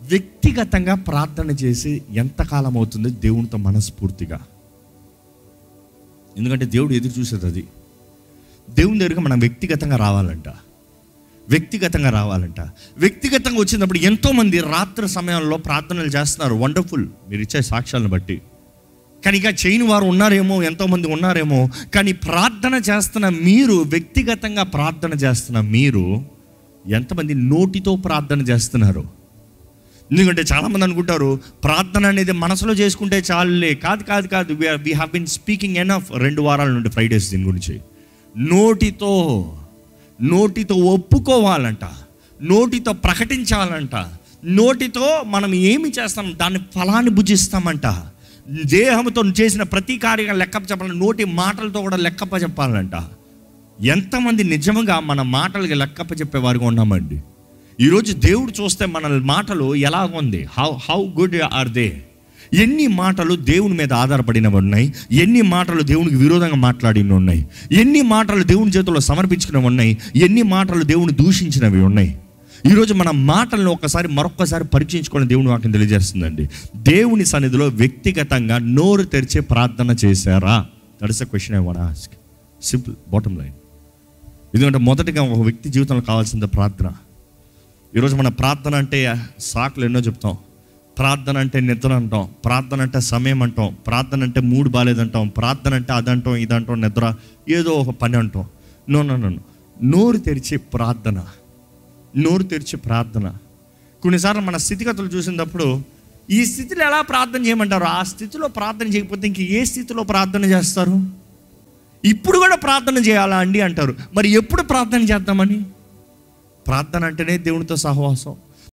వ్యక్తిగతంగా ప్రార్థన చేసి ఎంతకాలం అవుతుంది దేవునితో మనస్ఫూర్తిగా ఎందుకంటే దేవుడు ఎదురు చూసేది అది దేవుని దగ్గరికి మనం వ్యక్తిగతంగా రావాలంట వ్యక్తిగతంగా రావాలంట వ్యక్తిగతంగా వచ్చినప్పుడు ఎంతోమంది రాత్రి సమయంలో ప్రార్థనలు చేస్తున్నారు వండర్ఫుల్ మీరు ఇచ్చే సాక్ష్యాలను బట్టి కానీ ఇంకా చేయని వారు ఉన్నారేమో ఎంతోమంది ఉన్నారేమో కానీ ప్రార్థన చేస్తున్న మీరు వ్యక్తిగతంగా ప్రార్థన చేస్తున్న మీరు ఎంతమంది నోటితో ప్రార్థన చేస్తున్నారు ఎందుకంటే చాలామంది అనుకుంటారు ప్రార్థన అనేది మనసులో చేసుకుంటే చాలులే కాదు కాదు కాదు we have been speaking enough రెండు వారాల నుండి ఫైవ్ డేస్ దీని గురించి నోటితో నోటితో ఒప్పుకోవాలంట నోటితో ప్రకటించాలంట నోటితో మనం ఏమి చేస్తాం దాని ఫలాన్ని భుజిస్తామంట దేహంతో చేసిన ప్రతి కార్యం లెక్క చెప్పాలంటే నోటి మాటలతో కూడా లెక్కప్ప చెప్పాలంట ఎంతమంది నిజంగా మన మాటలకి లెక్కప్ప చెప్పేవారుగా ఉన్నామండి ఈరోజు దేవుడు చూస్తే మన మాటలు ఎలాగ ఉంది how how good are they ఎన్ని మాటలు దేవుని మీద ఆధారపడినవి ఉన్నాయి ఎన్ని మాటలు దేవునికి విరోధంగా మాట్లాడినవి ఉన్నాయి ఎన్ని మాటలు దేవుని చేతుల్లో సమర్పించుకున్నవి ఉన్నాయి ఎన్ని మాటలు దేవుని దూషించినవి ఉన్నాయి ఈరోజు మన మాటలను ఒకసారి మరొకసారి పరీక్షించుకొని దేవుని వాక్యం తెలియజేస్తుందండి దేవుని సన్నిధిలో వ్యక్తిగతంగా నోరు తెరిచే ప్రార్థన చేశారా that's a question I what ask simple bottom line ఎందుకంటే మొదటిగా ఒక వ్యక్తి జీవితంలో కావాల్సింది ప్రార్థన ఈరోజు మన ప్రార్థన అంటే సాకులు ఎన్నో చెప్తాం ప్రార్థన అంటే నిద్ర అంటాం ప్రార్థన అంటే సమయం అంటాం ప్రార్థన అంటే మూడు బాగాలేదంటాం ప్రార్థన అంటే అదంటాం ఇదంటాం నిద్ర ఏదో ఒక పని అంటాం నో నో నో నోరు తెరిచే ప్రార్థన నోరు తెరిచే ప్రార్థన కొన్నిసార్లు మన స్థితిగతులు చూసినప్పుడు ఈ స్థితిలో ఎలా ప్రార్థన చేయమంటారు ఆ స్థితిలో ప్రార్థన చేయకపోతే ఇంక ఏ స్థితిలో ప్రార్థన చేస్తారు ఇప్పుడు కూడా ప్రార్థన చేయాలా అండి అంటారు మరి ఎప్పుడు ప్రార్థన చేద్దామని ప్రార్థన అంటేనే దేవునితో సహవాసం